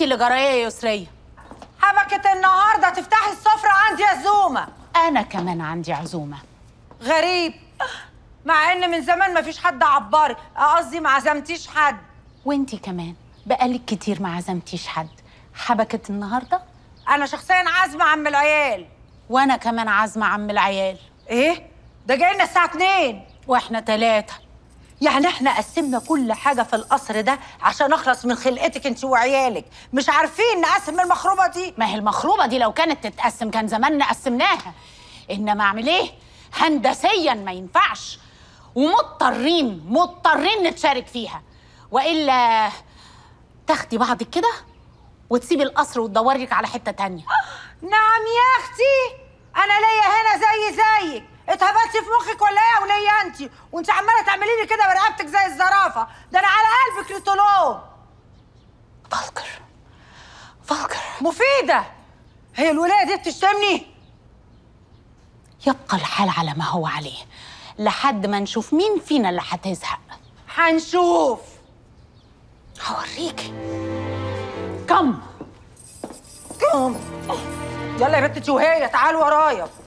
انت اللي جرايه يا يسريه حبكة النهارده تفتحي السفرة عندي يا زومة انا كمان عندي عزومه غريب مع ان من زمان مفيش حد عبري قصدي ما عزمتيش حد وانت كمان بقالك كتير ما عزمتيش حد حبكت النهارده انا شخصيا عازمة عم العيال وانا كمان عازمه عم العيال ايه ده جاي لنا الساعة 2 واحنا ثلاثه يعني احنا قسمنا كل حاجة في القصر ده عشان اخلص من خلقتك انت وعيالك مش عارفين نقسم المخروبة دي ما هي المخروبه دي لو كانت تتقسم كان زماننا قسمناها انما اعمل ايه هندسيا ما ينفعش ومضطرين مضطرين نتشارك فيها والا تاخدي بعضك كده وتسيبي القصر وتدوري لك على حته تانية نعم يا اختي انا ليا هنا زي زيك اتهبلتي في مخك ولا ايه وليا انت وانت عماله تعملي لي كده برقبتك زي الزرافه ده انا على قلبك لطلوع فالكر فالكر مفيده هي الولايه دي بتشتمني يبقى الحال على ما هو عليه لحد ما نشوف مين فينا اللي هتزهق هنشوف هوريكي كم يلا يا بنت انت وهي تعالوا ورايا